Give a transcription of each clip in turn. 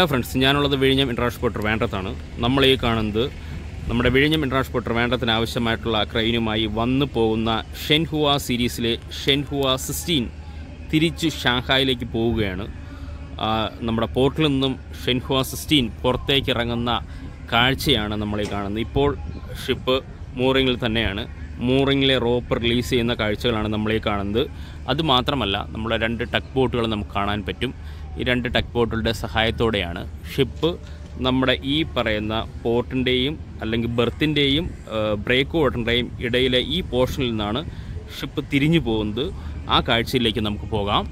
Hello friends ഞാനുള്ളത് വിഴിഞ്ഞം ഇൻട്രാഷ് port വേണ്ടത്താണ് നമ്മൾ ഈ കാണുന്നത് നമ്മുടെ വിഴിഞ്ഞം ഇൻട്രാഷ് പോർട്ട് വേണ്ടത്തിന് ആവശ്യമായിട്ടുള്ള ക്രെയിനുമായി വന്നു പോകുന്ന ഷെൻഹുവ സീരീസിലെ ഷെൻഹുവ സിക്സ്റ്റീൻ തിരിച്ച് ഷാങ്ഹായിലേക്ക് പോവുകയാണ് ആ, നമ്മുടെ പോർട്ടിൽ നിന്നും ഷെൻഹുവ സിക്സ്റ്റീൻ പുറത്തേക്ക് ഇറങ്ങുന്ന കാഴ്ചയാണ് നമ്മൾ ഈ കാണുന്നത് ഇപ്പോൾ ഷിപ്പ് മൂറിങ്ങിൽ തന്നെയാണ് മൂറിങ്ങിലെ റോപ്പ് റിലീസ് ചെയ്യുന്ന കാഴ്ചകളാണ് നമ്മൾ ഈ കാണുന്നത് അതുമാത്രമല്ല നമ്മുടെ രണ്ട് ടക്ക് ബോട്ടുകൾ നമുക്ക് കാണാൻ പറ്റും ഈ രണ്ട് ടക്ക് ബോട്ടുകളുടെ സഹായത്തോടെയാണ് ഷിപ്പ് നമ്മുടെ ഈ പറയുന്ന പോർട്ടിൻ്റെയും അല്ലെങ്കിൽ ബെർത്തിൻ്റെയും ബ്രേക്ക് വാട്ടറിൻ്റെയും ഇടയിലെ ഈ പോർഷനിൽ നിന്നാണ് ഷിപ്പ് തിരിഞ്ഞു പോകുന്നത് ആ കാഴ്ചയിലേക്ക് നമുക്ക് പോകാം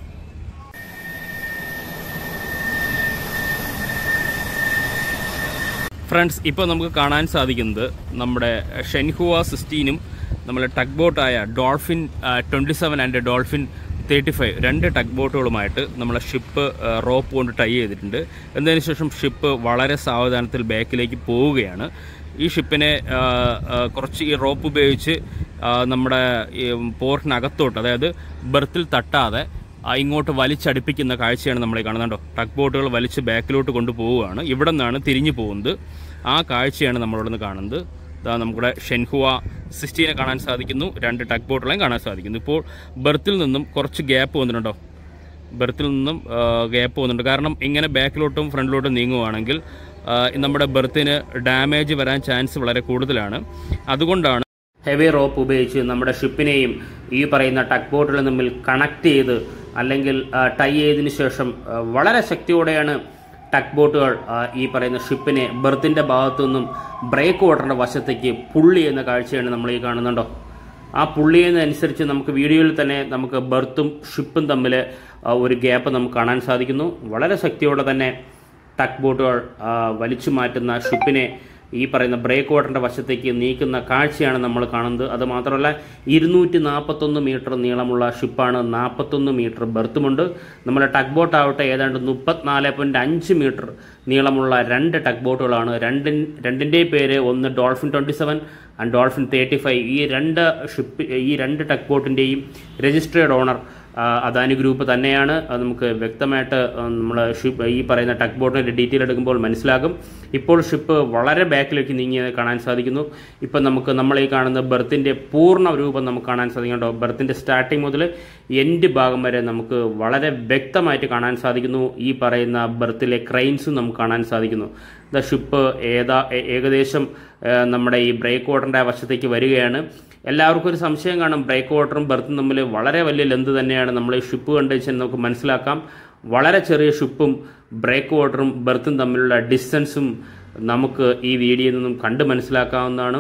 ഫ്രണ്ട്സ് ഇപ്പോൾ നമുക്ക് കാണാൻ സാധിക്കുന്നത് നമ്മുടെ ഷെൻഹുവ സിക്സ്റ്റീനും നമ്മുടെ ടഗ് ബോട്ടായ dolphin twenty seven and dolphin thirty five രണ്ട് ടഗ് ബോട്ടുകളുമായിട്ട് നമ്മളെ ഷിപ്പ് റോപ്പ് കൊണ്ട് ടൈ ചെയ്തിട്ടുണ്ട് എന്നതിന് ശേഷം ഷിപ്പ് വളരെ സാവധാനത്തിൽ ബാക്കിലേക്ക് പോവുകയാണ് ഈ ഷിപ്പിനെ ആ, ആ, കുറച്ച് ഈ റോപ്പ് ഉപയോഗിച്ച് ആ, നമ്മുടെ ഈ പോർട്ടിനകത്തോട്ട് അതായത് ബെർത്തിൽ തട്ടാതെ ആ ഇങ്ങോട്ട് വലിച്ചടുപ്പിക്കുന്ന കാഴ്ചയാണ് നമ്മൾ ഈ കാണുന്നുണ്ടോ ടഗ് ബോട്ടുകൾ വലിച്ച് ബാക്കിലോട്ട് കൊണ്ടുപോവുകയാണ് ഇവിടെ നിന്നാണ് തിരിഞ്ഞു പോകുന്നത് ആ കാഴ്ചയാണ് നമ്മളിവിടെ നിന്ന് കാണുന്നത് ഇതാ നമ്മുടെ ഷെൻഹുവ സിക്സ്റ്റീനെ കാണാൻ സാധിക്കുന്നു രണ്ട് ടഗ് ബോട്ടുകളെയും കാണാൻ സാധിക്കുന്നു ഇപ്പോൾ ബെർത്തിൽ നിന്നും കുറച്ച് ഗ്യാപ്പ് വന്നിട്ടുണ്ടോ ബെർത്തിൽ നിന്നും ഗ്യാപ്പ് വന്നിട്ടുണ്ട് കാരണം ഇങ്ങനെ ബാക്കിലോട്ടും ഫ്രണ്ടിലോട്ടും നീങ്ങുവാണെങ്കിൽ ആ, നമ്മുടെ ബെർത്തിന് ഡാമേജ് വരാൻ ചാൻസ് വളരെ കൂടുതലാണ് അതുകൊണ്ടാണ് ഹെവി റോപ്പ് ഉപയോഗിച്ച് നമ്മുടെ ഷിപ്പിനെയും ഈ പറയുന്ന ടഗ് ബോട്ടുകളും തമ്മിൽ കണക്ട് ചെയ്ത് അല്ലെങ്കിൽ ആ, ടൈ ചെയ്തതിന് ശേഷം ആ, വളരെ ശക്തിയോടെയാണ് ടഗ് ബോട്ടുകൾ ആ, ഈ പറയുന്ന ഷിപ്പിനെ ബെർത്തിൻ്റെ ഭാഗത്തു നിന്നും ബ്രേക്ക് വാട്ടറിൻ്റെ വശത്തേക്ക് പുള്ളി എന്ന കാഴ്ചയാണ് നമ്മൾ ഈ കാണുന്നുണ്ടോ ആ പുള്ളി ചെയ്യുന്നതനുസരിച്ച് നമുക്ക് വീഡിയോയിൽ തന്നെ നമുക്ക് ബെർത്തും ഷിപ്പും തമ്മിൽ ആ, ഒരു ഗ്യാപ്പ് നമുക്ക് കാണാൻ സാധിക്കുന്നു വളരെ ശക്തിയോടെ തന്നെ ടക്ക് ബോട്ടുകൾ ആ, വലിച്ചു മാറ്റുന്ന ഷിപ്പിനെ ഈ പറയുന്ന ബ്രേക്ക് വാട്ടറിന്റെ വശത്തേക്ക് നീക്കുന്ന കാഴ്ചയാണ് നമ്മൾ കാണുന്നത് അത് മാത്രമല്ല ഇരുന്നൂറ്റി നാൽപ്പത്തൊന്ന് മീറ്റർ നീളമുള്ള ഷിപ്പാണ് നാൽപ്പത്തൊന്ന് മീറ്റർ ബെർത്തുമുണ്ട് നമ്മുടെ ടഗ് ബോട്ട് ആവട്ടെ ഏതാണ്ട് മുപ്പത്തിനാല് പോയിന്റ് അഞ്ച് മീറ്റർ നീളമുള്ള രണ്ട് ടഗ് ബോട്ടുകളാണ് രണ്ടിൻ രണ്ടിൻ്റെ പേര് ഒന്ന് dolphin twenty seven and dolphin thirty five ഈ രണ്ട് ഷിപ്പ് ഈ രണ്ട് ടഗ് ബോട്ടിൻ്റെയും രജിസ്ട്രേഡ് ഓണർ ആ, അദാനി ഗ്രൂപ്പ് തന്നെയാണ് അത് നമുക്ക് വ്യക്തമായിട്ട് നമ്മൾ ഷിപ്പ് ഈ പറയുന്ന ടക്ക് ബോട്ടിൻ്റെ ഡീറ്റെയിൽ എടുക്കുമ്പോൾ മനസ്സിലാകും ഇപ്പോൾ ഷിപ്പ് വളരെ ബാക്കിലേക്ക് നീങ്ങിയത് കാണാൻ സാധിക്കുന്നു ഇപ്പം നമുക്ക് നമ്മൾ ഈ കാണുന്ന ബെർത്തിൻ്റെ പൂർണ്ണ രൂപം നമുക്ക് കാണാൻ സാധിക്കുന്നുണ്ടോ ബെർത്തിൻ്റെ സ്റ്റാർട്ടിങ് മുതൽ എൻഡ് ഭാഗം വരെ നമുക്ക് വളരെ വ്യക്തമായിട്ട് കാണാൻ സാധിക്കുന്നു ഈ പറയുന്ന ബെർത്തിലെ ക്രെയിൻസും നമുക്ക് കാണാൻ സാധിക്കുന്നു ദ ഷിപ്പ് ഏതാ ഏ- ഏകദേശം ആ, നമ്മുടെ ഈ ബ്രേക്ക് വാട്ടറിൻ്റെ വശത്തേക്ക് വരികയാണ് എല്ലാവർക്കും ഒരു സംശയം കാണും ബ്രേക്ക് വാട്ടറും ബെർത്തും തമ്മിൽ വളരെ വലിയ ലെന്ത് തന്നെയാണ് നമ്മൾ ഈ ഷിപ്പ് കണ്ടു വെച്ചാൽ നമുക്ക് മനസ്സിലാക്കാം വളരെ ചെറിയ ഷിപ്പും ബ്രേക്ക് വാട്ടറും ബെർത്തും തമ്മിലുള്ള ഡിസ്റ്റൻസും നമുക്ക് ഈ വീഡിയോയിൽ നിന്നും കണ്ട് മനസ്സിലാക്കാവുന്നതാണ്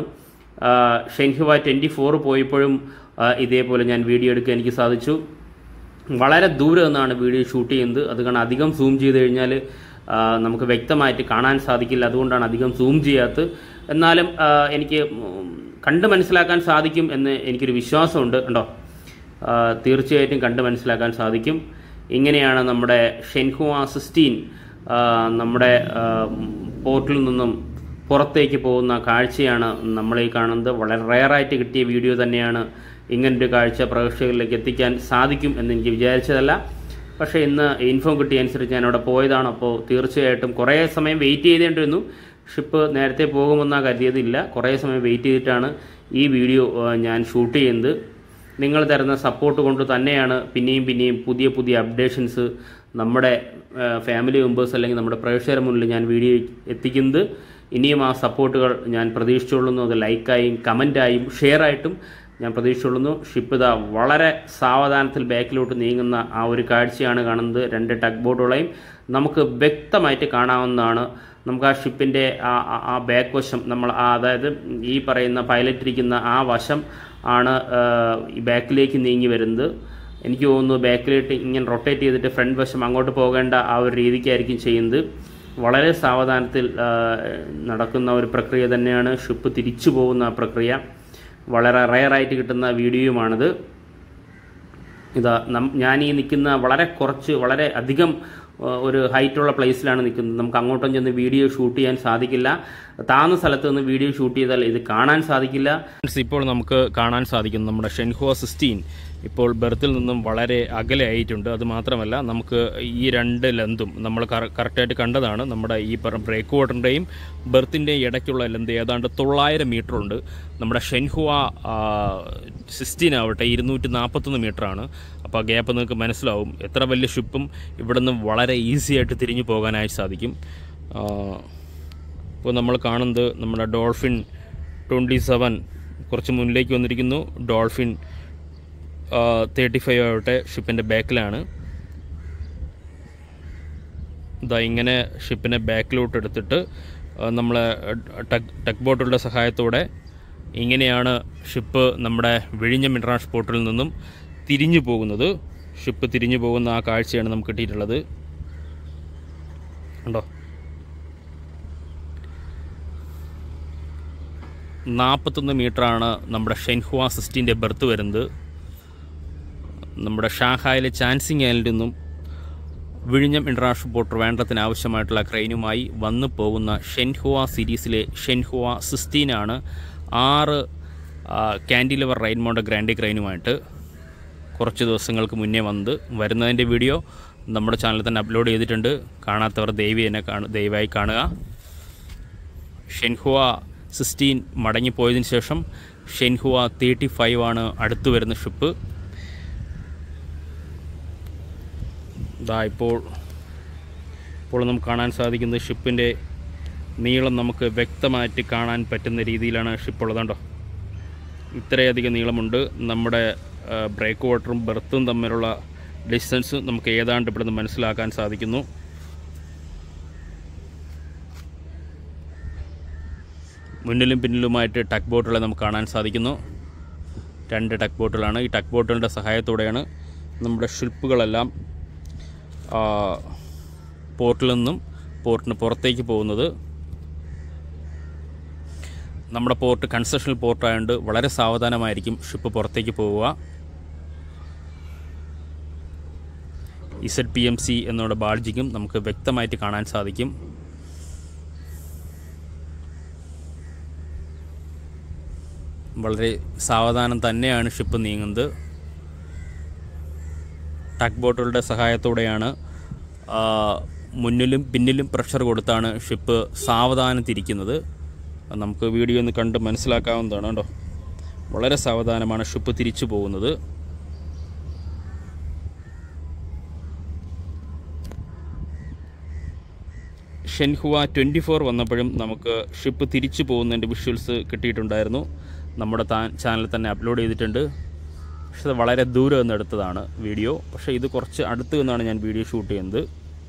ഷെൻഹുവ ട്വൻറ്റി ഫോർ പോയപ്പോഴും ആ, ഇതേപോലെ ഞാൻ വീഡിയോ എടുക്കാൻ എനിക്ക് സാധിച്ചു വളരെ ദൂരെ നിന്നാണ് വീഡിയോ ഷൂട്ട് ചെയ്യുന്നത് അത് കാരണം അധികം സൂം ചെയ്ത് കഴിഞ്ഞാൽ ആ, നമുക്ക് വ്യക്തമായിട്ട് കാണാൻ സാധിക്കില്ല അതുകൊണ്ടാണ് അധികം സൂം ചെയ്യാത്തത് എന്നാലും ആ, എനിക്ക് ഉം, കണ്ട് മനസ്സിലാക്കാൻ സാധിക്കും എന്ന് എനിക്കൊരു വിശ്വാസമുണ്ട് കണ്ടോ ആ, തീർച്ചയായിട്ടും കണ്ട് മനസ്സിലാക്കാൻ സാധിക്കും ഇങ്ങനെയാണ് നമ്മുടെ ഷെൻഹുവ സിക്സ്റ്റീൻ നമ്മുടെ ആ, പോർട്ടിൽ നിന്നും പുറത്തേക്ക് പോകുന്ന കാഴ്ചയാണ് നമ്മൾ ഈ കാണുന്നത് വളരെ റയറായിട്ട് കിട്ടിയ വീഡിയോ തന്നെയാണ് ഇങ്ങനൊരു കാഴ്ച പ്രേക്ഷകരിലേക്ക് എത്തിക്കാൻ സാധിക്കും എന്ന് എനിക്ക് വിചാരിച്ചതല്ല പക്ഷേ ഇന്ന് ഇൻഫോം കിട്ടിയ അനുസരിച്ച് ഞാൻ അവിടെ പോയതാണ് അപ്പോൾ തീർച്ചയായിട്ടും കുറേ സമയം വെയിറ്റ് ചെയ്തേണ്ടിരുന്നു ഷിപ്പ് നേരത്തെ പോകുമെന്നാ കരുതിയതില്ല കുറേ സമയം വെയിറ്റ് ചെയ്തിട്ടാണ് ഈ വീഡിയോ ആ, ഞാൻ ഷൂട്ട് ചെയ്യുന്നത് നിങ്ങൾ തരുന്ന സപ്പോർട്ട് കൊണ്ട് തന്നെയാണ് പിന്നെയും പിന്നെയും പുതിയ പുതിയ അപ്ഡേഷൻസ് നമ്മുടെ ഫാമിലി മെമ്പേഴ്സ് അല്ലെങ്കിൽ നമ്മുടെ പ്രേക്ഷകരുടെ മുന്നിൽ ഞാൻ വീഡിയോ എത്തിക്കുന്നത് ഇനിയും ആ സപ്പോർട്ടുകൾ ഞാൻ പ്രതീക്ഷിച്ചുകൊള്ളുന്നു അത് ലൈക്കായും കമൻറ്റായും ഷെയറായിട്ടും ഞാൻ പ്രതീക്ഷിച്ചുകൊള്ളുന്നു ഷിപ്പ് ഇതാ വളരെ സാവധാനത്തിൽ ബാക്കിലോട്ട് നീങ്ങുന്ന ആ ഒരു കാഴ്ചയാണ് കാണുന്നത് രണ്ട് ടഗ് ബോട്ടുകളെയും നമുക്ക് വ്യക്തമായിട്ട് കാണാവുന്നതാണ് നമുക്ക് ആ ഷിപ്പിൻ്റെ ആ ആ- ആ ബാക്ക് വശം നമ്മൾ ആ അതായത് ഈ പറയുന്ന പൈലറ്റ് ഇരിക്കുന്ന ആ വശം ആണ് ആ, ഈ ബാക്കിലേക്ക് നീങ്ങി വരുന്നത് എനിക്ക് തോന്നുന്നു ബാക്കിലേക്ക് ഇങ്ങനെ റൊട്ടേറ്റ് ചെയ്തിട്ട് ഫ്രണ്ട് വശം അങ്ങോട്ട് പോകേണ്ട ആ ഒരു രീതിക്കായിരിക്കും ചെയ്യുന്നത് വളരെ സാവധാനത്തിൽ ആ, നടക്കുന്ന ഒരു പ്രക്രിയ തന്നെയാണ് ഷിപ്പ് തിരിച്ചു പോകുന്ന ആ പ്രക്രിയ വളരെ റയറായിട്ട് കിട്ടുന്ന വീഡിയോയുമാണിത് ഇതാ നം ഞാൻ ഈ നിൽക്കുന്ന വളരെ കുറച്ച് വളരെ അധികം ആ, ഒരു ഹൈറ്റുള്ള പ്ലേസിലാണ് നിൽക്കുന്നത് നമുക്ക് അങ്ങോട്ടും ചെന്ന് വീഡിയോ ഷൂട്ട് ചെയ്യാൻ സാധിക്കില്ല താഴ്ന്ന സ്ഥലത്ത് നിന്ന് വീഡിയോ ഷൂട്ട് ചെയ്താൽ ഇത് കാണാൻ സാധിക്കില്ല ഇപ്പോൾ നമുക്ക് കാണാൻ സാധിക്കും നമ്മുടെ ഷെൻഹോ സിക്സ്റ്റീൻ ഇപ്പോൾ ബെർത്തിൽ നിന്നും വളരെ അകലെ ആയിട്ടുണ്ട് അത് മാത്രമല്ല നമുക്ക് ഈ രണ്ട് ലെന്തും നമ്മൾ കറക്റ്റായിട്ട് കണ്ടതാണ് നമ്മുടെ ഈ പറഞ്ഞ ബ്രേക്ക് വാട്ടറിൻ്റെയും ബെർത്തിൻ്റെയും ഇടയ്ക്കുള്ള ലെന്ത് ഏതാണ്ട് തൊള്ളായിരം മീറ്റർ ഉണ്ട് നമ്മുടെ ഷെൻഹുവ സിക്സ്റ്റീൻ ആവട്ടെ ഇരുന്നൂറ്റി നാൽപ്പത്തൊന്ന് മീറ്ററാണ് അപ്പോൾ ആ ഗ്യാപ്പ് നിങ്ങൾക്ക് മനസ്സിലാവും എത്ര വലിയ ഷിപ്പും ഇവിടെ നിന്ന് വളരെ ഈസി ആയിട്ട് തിരിഞ്ഞു പോകാനായി സാധിക്കും ആ, ഇപ്പോൾ നമ്മൾ കാണുന്നത് നമ്മുടെ ഡോൾഫിൻ ട്വൻറ്റി സെവൻ കുറച്ച് മുന്നിലേക്ക് വന്നിരിക്കുന്നു ഡോൾഫിൻ തേർട്ടി ഫൈവ് ആവട്ടെ ഷിപ്പിൻ്റെ ബാക്കിലാണ് ഇതാ ഇങ്ങനെ ഷിപ്പിനെ ബാക്കിലോട്ട് എടുത്തിട്ട് ആ, നമ്മളെ ടഗ് ടഗ് ബോട്ടുകളുടെ സഹായത്തോടെ ഇങ്ങനെയാണ് ഷിപ്പ് നമ്മുടെ വിഴിഞ്ഞം ഇൻ്റർനാഷണൽ പോർട്ടിൽ നിന്നും തിരിഞ്ഞു പോകുന്നത് ഷിപ്പ് തിരിഞ്ഞു പോകുന്ന ആ കാഴ്ചയാണ് നമുക്ക് കിട്ടിയിട്ടുള്ളത് ഉണ്ടോ നാൽപ്പത്തൊന്ന് മീറ്ററാണ് നമ്മുടെ ഷെൻഹുവ സിസ്റ്റീൻ്റെ ബെർത്ത് വരുന്നത് നമ്മുടെ ഷാങ്ഹായിലെ ചാൻസിങ് ഐലൻഡിൽ നിന്നും വിഴിഞ്ഞം ഇൻ്റർനാഷണൽ പോർട്ട് ട്രിവാൻഡ്രത്തിന് ആവശ്യമായിട്ടുള്ള ക്രെയിനുമായി വന്നു പോകുന്ന ഷെൻഹുവ സീരീസിലെ ഷെൻഹുവ സിസ്റ്റീനാണ് ആറ് ക്യാൻഡിലിവർ റൈൻമോണ്ട് ഗ്രാൻഡി ക്രെയിനുമായിട്ട് കുറച്ച് ദിവസങ്ങൾക്ക് മുന്നേ വന്നത് വരുന്നതിൻ്റെ വീഡിയോ നമ്മുടെ ചാനലിൽ തന്നെ അപ്ലോഡ് ചെയ്തിട്ടുണ്ട് കാണാത്തവർ ദയവി എന്നെ കാണു ദയവായി കാണുക ഷെൻഹുവ സിക്സ്റ്റീൻ മടങ്ങിപ്പോയതിന് ശേഷം ഷെൻഹുവ തേർട്ടി ഫൈവ് ആണ് അടുത്ത് വരുന്ന ഷിപ്പ് ഇതാ ഇപ്പോൾ ഇപ്പോൾ നമുക്ക് കാണാൻ സാധിക്കുന്നത് ഷിപ്പിൻ്റെ നീളം നമുക്ക് വ്യക്തമായിട്ട് കാണാൻ പറ്റുന്ന രീതിയിലാണ് ഷിപ്പ് ഉള്ളതുണ്ടോ ഇത്രയധികം നീളമുണ്ട് നമ്മുടെ ബ്രേക്ക് വാട്ടറും ബെർത്തും തമ്മിലുള്ള ഡിസ്റ്റൻസ് നമുക്ക് ഏതാണ്ട് ഇവിടുന്ന് മനസ്സിലാക്കാൻ സാധിക്കുന്നു മുന്നിലും പിന്നിലുമായിട്ട് ടക്ക് ബോട്ടുകളെ നമുക്ക് കാണാൻ സാധിക്കുന്നു രണ്ട് ടക്ക് ബോട്ടുകളാണ് ഈ ടക്ക് ബോട്ടുകളുടെ സഹായത്തോടെയാണ് നമ്മുടെ ഷിപ്പുകളെല്ലാം ആ, പോർട്ടിൽ നിന്നും പോർട്ടിന് പുറത്തേക്ക് പോകുന്നത് നമ്മുടെ പോർട്ട് കൺസ്ട്രക്ഷണൽ പോർട്ടായതുകൊണ്ട് വളരെ സാവധാനമായിരിക്കും ഷിപ്പ് പുറത്തേക്ക് പോവുക ഇസഡ് പി എം സി എന്നുള്ള ബാഡ്ജിക്കും നമുക്ക് വ്യക്തമായിട്ട് കാണാൻ സാധിക്കും വളരെ സാവധാനം തന്നെയാണ് ഷിപ്പ് നീങ്ങുന്നത് ടക്ക് ബോട്ടുകളുടെ സഹായത്തോടെയാണ് ആ, മുന്നിലും പിന്നിലും പ്രഷർ കൊടുത്താണ് ഷിപ്പ് സാവധാനം തിരിക്കുന്നത് അത് നമുക്ക് വീഡിയോ ഒന്ന് കണ്ട് മനസ്സിലാക്കാവുന്നതാണ് കേട്ടോ വളരെ സാവധാനമാണ് ഷിപ്പ് തിരിച്ചു പോകുന്നത് ഷെൻഹുവ ട്വൻറ്റി ഫോർ വന്നപ്പോഴും നമുക്ക് ഷിപ്പ് തിരിച്ചു പോകുന്നതിൻ്റെ വിഷ്വൽസ് കിട്ടിയിട്ടുണ്ടായിരുന്നു നമ്മുടെ താൻ ചാനലിൽ തന്നെ അപ്ലോഡ് ചെയ്തിട്ടുണ്ട് പക്ഷെ അത് വളരെ ദൂരെ നിന്ന് എടുത്തതാണ് വീഡിയോ പക്ഷേ ഇത് കുറച്ച് അടുത്ത് നിന്നാണ് ഞാൻ വീഡിയോ ഷൂട്ട് ചെയ്യുന്നത്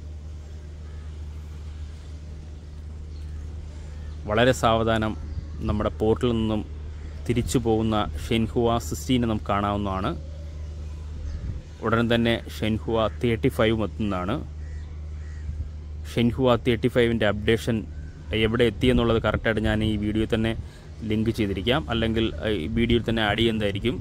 വളരെ സാവധാനം നമ്മുടെ പോർട്ടിൽ നിന്നും തിരിച്ചു പോകുന്ന ഷെൻഹുവ സിക്സ്റ്റീനെ നമുക്ക് കാണാവുന്നതാണ് ഉടൻ തന്നെ ഷെൻഹുവ തേർട്ടി ഫൈവും എത്തുന്നതാണ് ഷെൻഹുവ തേർട്ടി ഫൈവിൻ്റെ അപ്ഡേഷൻ എവിടെ എത്തിയെന്നുള്ളത് കറക്റ്റായിട്ട് ഞാൻ ഈ വീഡിയോയിൽ തന്നെ ലിങ്ക് ചെയ്തിരിക്കാം അല്ലെങ്കിൽ ഏഹ്, ഈ വീഡിയോയിൽ തന്നെ ആഡ് ചെയ്യുന്നതായിരിക്കും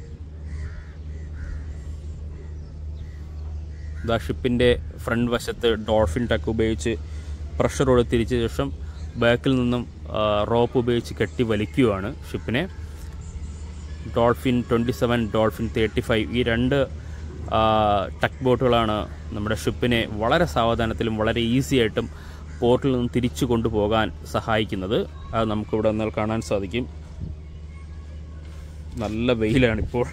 ദാ ഷിപ്പിൻ്റെ ഫ്രണ്ട് വശത്ത് ഡോൾഫിൻ ടക്ക് ഉപയോഗിച്ച് പ്രഷറോട് തിരിച്ച ശേഷം ബാക്കിൽ നിന്നും റോപ്പ് ഉപയോഗിച്ച് കെട്ടി വലിക്കുകയാണ് ഷിപ്പിനെ dolphin twenty seven dolphin thirty five ഈ രണ്ട് ആ, ടക്ക് ബോട്ടുകളാണ് നമ്മുടെ ഷിപ്പിനെ വളരെ സാവധാനത്തിലും വളരെ ഈസി ആയിട്ടും പോർട്ടിൽ നിന്ന് തിരിച്ചു കൊണ്ടുപോകാൻ സഹായിക്കുന്നത് അത് നമുക്കിവിടെ എന്നാൽ കാണാൻ സാധിക്കും നല്ല വെയിലാണ് ഇപ്പോൾ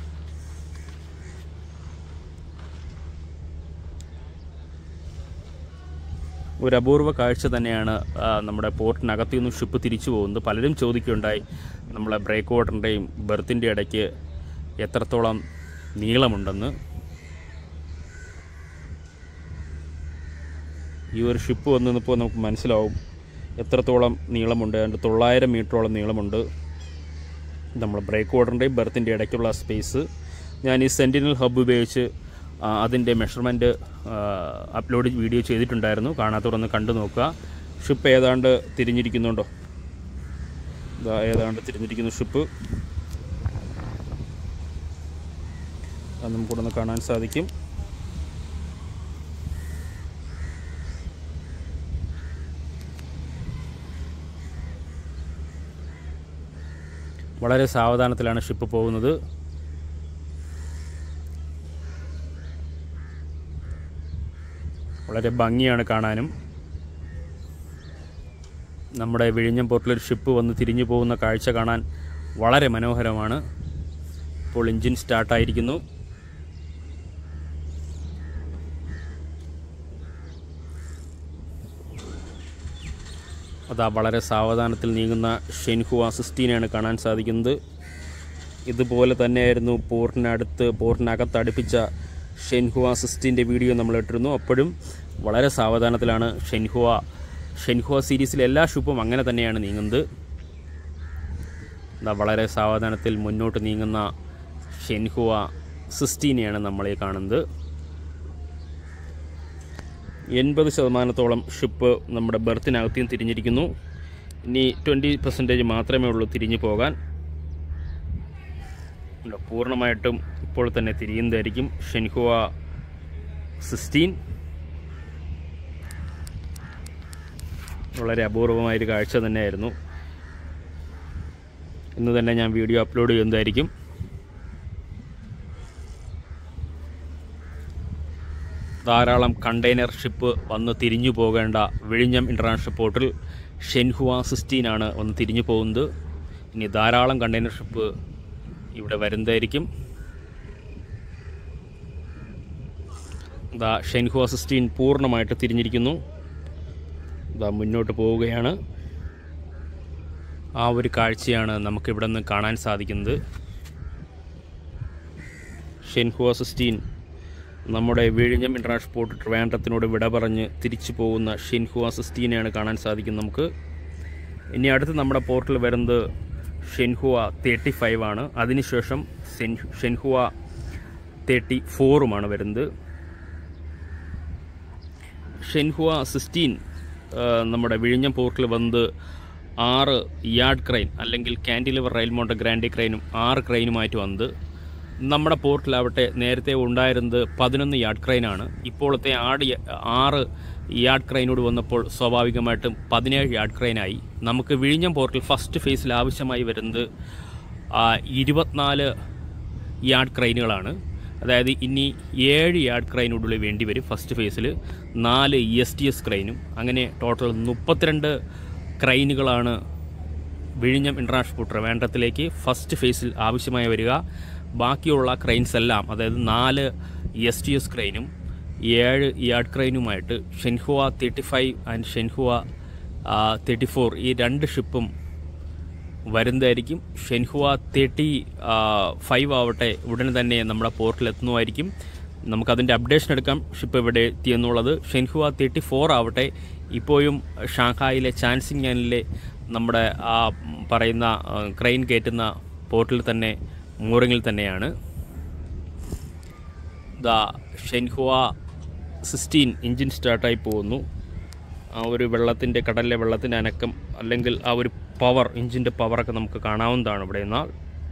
ഒരു അപൂർവ കാഴ്ച തന്നെയാണ് ആ, നമ്മുടെ പോർട്ടിനകത്തു നിന്നും ഷിപ്പ് തിരിച്ചു പോകുന്നത് പലരും ചോദിക്കുകയുണ്ടായി നമ്മളെ ബ്രേക്ക് വാട്ടറിൻ്റെയും ബെർത്തിൻ്റെ ഇടയ്ക്ക് എത്രത്തോളം നീളമുണ്ടെന്ന് ഈ ഒരു ഷിപ്പ് വന്നു നിന്നപ്പോൾ നമുക്ക് മനസ്സിലാവും എത്രത്തോളം നീളമുണ്ട് അതിൻ്റെ തൊള്ളായിരം മീറ്ററോളം നീളമുണ്ട് നമ്മൾ ബ്രേക്ക് വാട്ടറിൻ്റെയും ബെർത്തിൻ്റെ ഇടയ്ക്കുള്ള സ്പേസ് ഞാൻ ഈ സെൻറ്റിനൽ ഹബ്ബ് ഉപയോഗിച്ച് ആ, അതിൻ്റെ മെഷർമെൻറ്റ് അപ്ലോഡ് വീഡിയോ ചെയ്തിട്ടുണ്ടായിരുന്നു കാണാത്തവർ ഒന്ന് കണ്ടു നോക്കുക ഷിപ്പ് ഏതാണ്ട് തിരിഞ്ഞിരിക്കുന്നുണ്ടോ ഇതാ ഏതാണ്ട് തിരിഞ്ഞിരിക്കുന്ന ഷിപ്പ് അത് നമുക്കിവിടെ നിന്ന് കാണാൻ സാധിക്കും വളരെ സാവധാനത്തിലാണ് ഷിപ്പ് പോകുന്നത് വളരെ ഭംഗിയാണ് കാണാനും നമ്മുടെ വിഴിഞ്ഞം പോർട്ടിലൊരു ഷിപ്പ് വന്ന് തിരിഞ്ഞു പോകുന്ന കാഴ്ച കാണാൻ വളരെ മനോഹരമാണ് ഇപ്പോൾ എഞ്ചിൻ സ്റ്റാർട്ടായിരിക്കുന്നു അതാ വളരെ സാവധാനത്തിൽ നീങ്ങുന്ന ഷെൻഹുവ സിസ്റ്റീനെയാണ് കാണാൻ സാധിക്കുന്നത് ഇതുപോലെ തന്നെയായിരുന്നു പോർട്ടിനടുത്ത് പോർട്ടിനകത്ത് അടുപ്പിച്ച ഷെൻഹുവ സിസ്റ്റീൻ്റെ വീഡിയോ നമ്മൾ ഇട്ടിരുന്നു അപ്പോഴും വളരെ സാവധാനത്തിലാണ് ഷെൻഹുവ ഷെൻഹുവ സീരീസിലെ എല്ലാ ഷിപ്പും അങ്ങനെ തന്നെയാണ് നീങ്ങുന്നത് ഇതാ വളരെ സാവധാനത്തിൽ മുന്നോട്ട് നീങ്ങുന്ന ഷെൻഹുവ സിസ്റ്റീനെയാണ് നമ്മളീ കാണുന്നത് എൺപത് ശതമാനത്തോളം ഷിപ്പ് നമ്മുടെ ബെർത്തിനകത്തും തിരിഞ്ഞിരിക്കുന്നു ഇനി ട്വൻറ്റി പെർസെൻറ്റേജ് മാത്രമേ ഉള്ളൂ തിരിഞ്ഞു പോകാൻ ഉണ്ട്. പൂർണ്ണമായിട്ടും ഇപ്പോൾ തന്നെ തിരിയുന്നതായിരിക്കും ഷെൻഹുവ സിക്സ്റ്റീൻ വളരെ അപൂർവമായൊരു കാഴ്ച തന്നെയായിരുന്നു ഇന്ന് തന്നെ ഞാൻ വീഡിയോ അപ്ലോഡ് ചെയ്യുന്നതായിരിക്കും ധാരാളം കണ്ടെയ്നർ ഷിപ്പ് വന്ന് തിരിഞ്ഞു പോകേണ്ട വിഴിഞ്ഞം ഇൻ്റർനാഷണൽ പോർട്ടിൽ ഷെൻഹുവ സിക്സ്റ്റീൻ ആണ് വന്ന് തിരിഞ്ഞു പോകുന്നത് ഇനി ധാരാളം കണ്ടെയ്നർ ഷിപ്പ് ഇവിടെ വരുന്നതായിരിക്കും ദാ ഷെൻഹുവ സിക്സ്റ്റീൻ പൂർണ്ണമായിട്ട് തിരിഞ്ഞിരിക്കുന്നു ദാ മുന്നോട്ട് പോവുകയാണ് ആ ഒരു കാഴ്ചയാണ് നമുക്കിവിടെ നിന്ന് കാണാൻ സാധിക്കുന്നത് ഷെൻഹുവ സിക്സ്റ്റീൻ നമ്മുടെ വിഴിഞ്ഞം ഇൻ്റർനാഷണൽ പോർട്ട് ട്രിവാൻഡ്രത്തിനോട് വിട പറഞ്ഞ് തിരിച്ചു പോകുന്ന ഷെൻഹുവ സിക്സ്റ്റീനെയാണ് കാണാൻ സാധിക്കുന്നത് നമുക്ക് ഇനി അടുത്ത് നമ്മുടെ പോർട്ടിൽ വരുന്നത് ഷെൻഹുവ തേർട്ടി ഫൈവ് ആണ് അതിനുശേഷം സെൻ ഷെൻഹുവ തേർട്ടി ഫോറുമാണ് വരുന്നത് ഷെൻഹുവ സിക്സ്റ്റീൻ നമ്മുടെ വിഴിഞ്ഞം പോർട്ടിൽ വന്നത് ആറ് യാർഡ് ക്രൈൻ അല്ലെങ്കിൽ കാൻഡിലിവർ റെയിൽ മോണ്ട ഗ്രാൻഡി ക്രൈനും ആറ് ക്രൈനുമായിട്ട് വന്നത് നമ്മുടെ പോർട്ടിലാവട്ടെ നേരത്തെ ഉണ്ടായിരുന്നത് പതിനൊന്ന് യാർഡ് ക്രൈനാണ് ഇപ്പോഴത്തെ ആട് യ- ആറ് യാർഡ് ക്രൈനോട് വന്നപ്പോൾ സ്വാഭാവികമായിട്ടും പതിനേഴ് യാർഡ് ക്രൈനായി നമുക്ക് വിഴിഞ്ഞം പോർട്ടിൽ ഫസ്റ്റ് ഫേസിൽ ആവശ്യമായി വരുന്നത് ആ, ഇരുപത്തിനാല് യാർഡ് ക്രൈനുകളാണ് അതായത് ഇനി ഏഴ് യാർഡ് ക്രൈനുള്ളിൽ വേണ്ടി വരും ഫസ്റ്റ് ഫേസിൽ നാല് എസ് ടി എസ് ക്രൈനും അങ്ങനെ ടോട്ടൽ മുപ്പത്തിരണ്ട് ക്രൈനുകളാണ് വിഴിഞ്ഞം ഇൻ്റർനാഷണൽ പോർട്ട് ട്രിവാൻഡ്രത്തിലേക്ക് ഫസ്റ്റ് ഫേസിൽ ആവശ്യമായി വരിക ബാക്കിയുള്ള ക്രെയിൻസ് എല്ലാം അതായത് നാല് എസ് ടി എസ് ക്രെയിനും ഏഴ് യാർഡ് ക്രെയിനുമായിട്ട് Zhenhua thirty five and Zhenhua thirty four ഈ രണ്ട് ഷിപ്പും വരുന്നതായിരിക്കും ഷെൻഹുവ തേർട്ടി ഫൈവ് ആവട്ടെ ഉടനെ തന്നെ നമ്മുടെ പോർട്ടിൽ എത്തുന്നതായിരിക്കും നമുക്കതിൻ്റെ അപ്ഡേഷൻ എടുക്കാം ഷിപ്പ് ഇവിടെ എത്തിയെന്നുള്ളത് ഷെൻഹുവ തേർട്ടി ഫോർ ആവട്ടെ ഇപ്പോഴും ഷാങ്ഹായിലെ ചാൻസിങ്ങാനിലെ നമ്മുടെ ആ പറയുന്ന ക്രെയിൻ കയറ്റുന്ന പോർട്ടിൽ തന്നെ മൂറിങ്ങിൽ തന്നെയാണ് ദ ഷെൻഹുവ സിക്സ്റ്റീൻ എഞ്ചിൻ സ്റ്റാർട്ടായി പോകുന്നു ആ ഒരു വെള്ളത്തിൻ്റെ കടലിലെ വെള്ളത്തിൻ്റെ അനക്കം അല്ലെങ്കിൽ ആ ഒരു പവർ എഞ്ചിൻ്റെ പവറൊക്കെ നമുക്ക് കാണാവുന്നതാണ് ഇവിടെ എന്നാൽ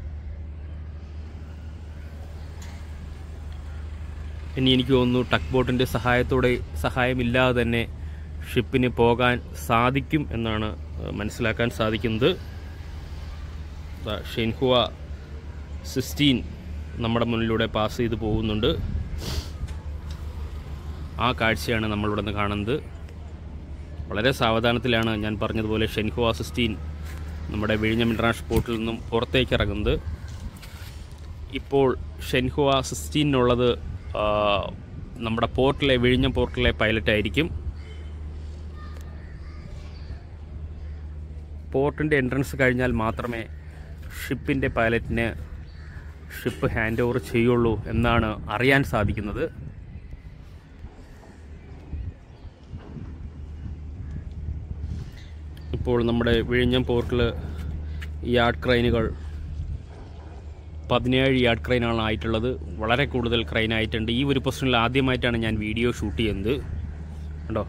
ഇനി എനിക്ക് തോന്നുന്നു ടക്ക് ബോട്ടിൻ്റെ സഹായത്തോടെ സഹായമില്ലാതെ തന്നെ ഷിപ്പിന് പോകാൻ സാധിക്കും എന്നാണ് ഏഹ്, മനസ്സിലാക്കാൻ സാധിക്കുന്നത് ദാ ഷെൻഹുവ സിക്സ്റ്റീൻ നമ്മുടെ മുന്നിലൂടെ പാസ് ചെയ്ത് പോകുന്നുണ്ട് ആ കാഴ്ചയാണ് നമ്മളിവിടെ നിന്ന് കാണുന്നത് വളരെ സാവധാനത്തിലാണ് ഞാൻ പറഞ്ഞതുപോലെ ഷെൻഹുവ സിക്സ്റ്റീൻ നമ്മുടെ വിഴിഞ്ഞം ഇൻ്റർനാഷണൽ പോർട്ടിൽ നിന്നും പുറത്തേക്ക് ഇറങ്ങുന്നത് ഇപ്പോൾ ഷെൻഹുവ സിക്സ്റ്റീനുള്ളത് നമ്മുടെ പോർട്ടിലെ വിഴിഞ്ഞം പോർട്ടിലെ പൈലറ്റ് ആയിരിക്കും പോർട്ടിൻ്റെ എൻട്രൻസ് കഴിഞ്ഞാൽ മാത്രമേ ഷിപ്പിൻ്റെ പൈലറ്റിന് ഷിപ്പ് ഹാൻഡ് ഓവർ ചെയ്യുള്ളൂ എന്നാണ് അറിയാൻ സാധിക്കുന്നത് ഇപ്പോൾ നമ്മുടെ വിഴിഞ്ഞം പോർട്ടിൽ യാർഡ് ക്രൈനുകൾ പതിനേഴ് യാർഡ് ക്രൈനാണ് ആയിട്ടുള്ളത് വളരെ കൂടുതൽ ക്രൈൻ ആയിട്ടുണ്ട് ഈ ഒരു പൊസിഷനിൽ ആദ്യമായിട്ടാണ് ഞാൻ വീഡിയോ ഷൂട്ട് ചെയ്യുന്നത് കണ്ടോ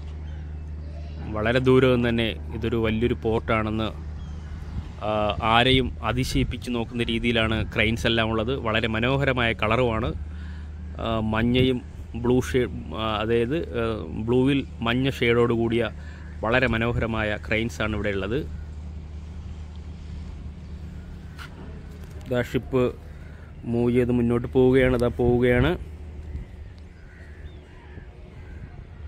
വളരെ ദൂരം നിന്ന് തന്നെ ഇതൊരു വലിയൊരു പോർട്ടാണെന്ന് ആ, ആരെയും അതിശയിപ്പിച്ച് നോക്കുന്ന രീതിയിലാണ് ക്രൈൻസ് എല്ലാം ഉള്ളത് വളരെ മനോഹരമായ കളറുമാണ് ആ, മഞ്ഞയും ബ്ലൂ ഷേ അതായത് ആ, ബ്ലൂവിൽ മഞ്ഞ ഷെയ്ഡോട് കൂടിയ വളരെ മനോഹരമായ ക്രൈൻസാണ് ഇവിടെ ഉള്ളത് ഇതാ ഷിപ്പ് മൂവ് ചെയ്ത് മുന്നോട്ട് പോവുകയാണ് ഇതാ പോവുകയാണ്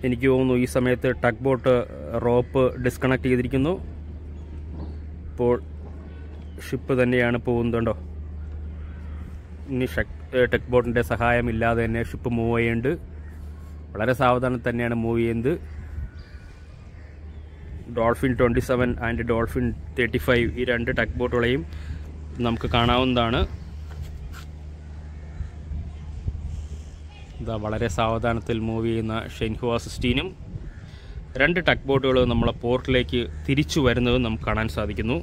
എനിക്ക് തോന്നുന്നു ഈ സമയത്ത് ടഗ് ബോട്ട് റോപ്പ് ഡിസ്കണക്ട് ചെയ്തിരിക്കുന്നു ഇപ്പോൾ ഷിപ്പ് തന്നെയാണ് പോകുന്നുണ്ടോ ഇനി ടെക് ബോട്ടിൻ്റെ സഹായമില്ലാതെ തന്നെ ഷിപ്പ് മൂവ് ചെയ്യുന്നുണ്ട് വളരെ സാവധാനം തന്നെയാണ് മൂവ് ചെയ്യുന്നത് Dolphin twenty seven and dolphin thirty five ഈ രണ്ട് ടഗ് ബോട്ടുകളെയും നമുക്ക് കാണാവുന്നതാണ് ഇതാ വളരെ സാവധാനത്തിൽ മൂവ് ചെയ്യുന്ന ഷെൻഹുവ സിസ്റ്റീനും രണ്ട് ടഗ് ബോട്ടുകൾ നമ്മളെ പോർട്ടിലേക്ക് തിരിച്ചു വരുന്നതും നമുക്ക് കാണാൻ സാധിക്കുന്നു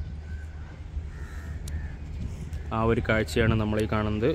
ആ ഒരു കാഴ്ചയാണ് നമ്മൾ ഈ കാണുന്നത്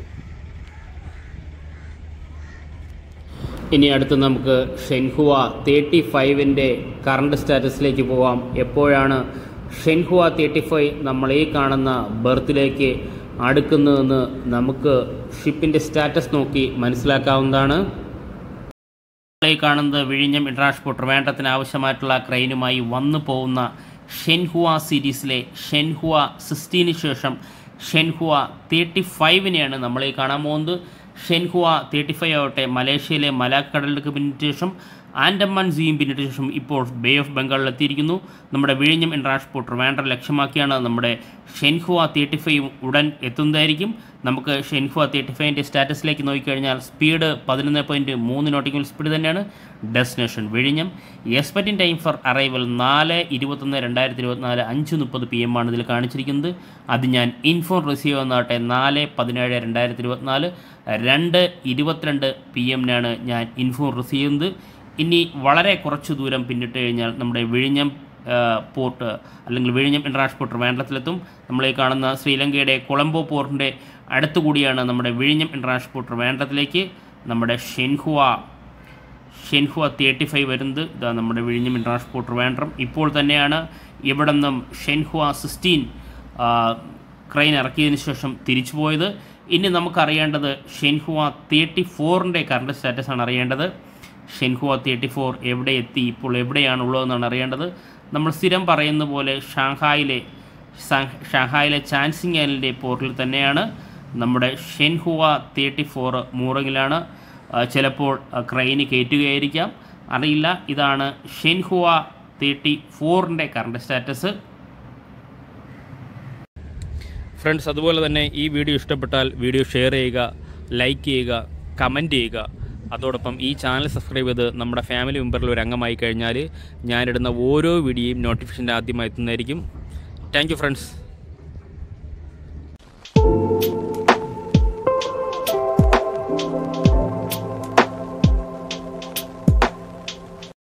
ഇനി അടുത്ത് നമുക്ക് ഷെൻഹുവ തേർട്ടി ഫൈവിൻ്റെ കറണ്ട് സ്റ്റാറ്റസിലേക്ക് പോവാം എപ്പോഴാണ് ഷെൻഹുവ തേർട്ടി ഫൈവ് നമ്മൾ ഈ കാണുന്ന ബർത്തിലേക്ക് അടുക്കുന്നതെന്ന് നമുക്ക് ഷിപ്പിൻ്റെ സ്റ്റാറ്റസ് നോക്കി മനസ്സിലാക്കാവുന്നതാണ് ഈ കാണുന്നത് വിഴിഞ്ഞം ഇൻട്രാൻസ്പോർട്ട് ട്രിവാൻഡ്രത്തിന് ആവശ്യമായിട്ടുള്ള ക്രെയിനുമായി വന്നു പോകുന്ന ഷെൻഹുവ സീരീസിലെ ഷെൻഹുവ സിക്സ്റ്റീന് ശേഷം ഷെൻഹുവ തേർട്ടി ഫൈവിനെയാണ് നമ്മൾ ഈ കാണാൻ പോകുന്നത് ഷെൻഹുവ തേർട്ടി ഫൈവ് ആവട്ടെ മലേഷ്യയിലെ മലാക്കടലിലേക്ക് പിന്നിട്ട ശേഷം ആൻഡമാൻ സീയും പിന്നിട്ട ശേഷം ഇപ്പോൾ ബേ ഓഫ് ബംഗാളിൽ എത്തിയിരിക്കുന്നു നമ്മുടെ വിഴിഞ്ഞം ഇൻട്രാൻസ്പോർട്ട് ട്രിവാൻഡ്രം ലക്ഷ്യമാക്കിയാണ് നമ്മുടെ ഷെൻഹുവ തേർട്ടി ഫൈവ് ഉടൻ എത്തുന്നതായിരിക്കും നമുക്ക് ഷെൻഹുവ തേർട്ടി ഫൈവിൻ്റെ സ്റ്റാറ്റസിലേക്ക് നോക്കിക്കഴിഞ്ഞാൽ സ്പീഡ് പതിനൊന്ന് പോയിൻറ്റ് മൂന്ന് നോട്ടിക്കൽ സ്പീഡ് തന്നെയാണ് ഡെസ്റ്റിനേഷൻ വിഴിഞ്ഞം എക്സ്പെക്റ്റിംഗ് ടൈം ഫോർ അറൈവൽ നാല് ഇരുപത്തൊന്ന് രണ്ടായിരത്തി ഇരുപത്തിനാല് അഞ്ച് മുപ്പത് പി എം ആണ് ഇതിൽ കാണിച്ചിരിക്കുന്നത് അത് ഞാൻ ഇൻഫോൺ റിസീവ് എന്നാട്ടെ നാല് പതിനേഴ് രണ്ടായിരത്തി ഇരുപത്തിനാല് രണ്ട് ഇരുപത്തിരണ്ട് പി എമ്മിനാണ് ഞാൻ ഇൻഫോൺ റിസീവ് ചെയ്യുന്നത് ഇനി വളരെ കുറച്ച് ദൂരം പിന്നിട്ട് കഴിഞ്ഞാൽ നമ്മുടെ വിഴിഞ്ഞം ആ, പോർട്ട് അല്ലെങ്കിൽ വിഴിഞ്ഞം ഇൻ്റർനാഷണൽ ട്രിവാൻഡ്രത്തിലെത്തും നമ്മൾ ഈ കാണുന്ന ശ്രീലങ്കയുടെ കൊളംബോ പോർട്ടിൻ്റെ അടുത്തുകൂടിയാണ് നമ്മുടെ വിഴിഞ്ഞം ഇൻ്റർനാഷണൽ ട്രിവാൻഡ്രത്തിലേക്ക് നമ്മുടെ ഷെൻഹുവ ഷെൻഹുവ തേർട്ടി ഫൈവ് വരുന്നത് ഇതാ നമ്മുടെ വിഴിഞ്ഞം ഇൻ്റർനാഷണൽ ട്രിവാൻഡ്രം ഇപ്പോൾ തന്നെയാണ് ഇവിടെ നിന്നും ഷെൻഹുവ സിക്സ്റ്റീൻ ക്രെയിൻ ഇറക്കിയതിന് ശേഷം തിരിച്ചു പോയത് ഇനി നമുക്കറിയേണ്ടത് ഷെൻഹുവ തേർട്ടി ഫോറിൻ്റെ കറണ്ട് സ്റ്റാറ്റസ് ആണ് അറിയേണ്ടത് ഷെൻഹുവ തേർട്ടി ഫോർ എവിടെ എത്തി ഇപ്പോൾ എവിടെയാണ് ഉള്ളതെന്നാണ് അറിയേണ്ടത് നമ്മൾ സ്ഥിരം പറയുന്ന പോലെ ഷാങ്ഹായിലെ സാ- ഷാങ്ഹായിലെ ചാൻസിങ് ഐലൻഡിലെ പോർട്ടിൽ തന്നെയാണ് നമ്മുടെ ഷെൻഹുവ തേർട്ടി ഫോർ മൂറിങ്ങിലാണ് ആ, ചിലപ്പോൾ ആ, ക്രെയിന് കയറ്റുകയായിരിക്കാം അറിയില്ല ഇതാണ് ഷെൻഹുവ തേർട്ടി ഫോറിൻ്റെ കറണ്ട് സ്റ്റാറ്റസ് ഫ്രണ്ട്സ് അതുപോലെ തന്നെ ഈ വീഡിയോ ഇഷ്ടപ്പെട്ടാൽ വീഡിയോ ഷെയർ ചെയ്യുക ലൈക്ക് ചെയ്യുക കമൻറ്റ് ചെയ്യുക അതോടൊപ്പം ഈ ചാനൽ സബ്സ്ക്രൈബ് ചെയ്ത് നമ്മുടെ ഫാമിലി മെമ്പറിൽ ഒരു അംഗമായി കഴിഞ്ഞാൽ ഞാനിടുന്ന ഓരോ വീഡിയോയും നോട്ടിഫിക്കേഷൻ ആദ്യമായി എത്തുന്നതായിരിക്കും താങ്ക് യു ഫ്രണ്ട്സ്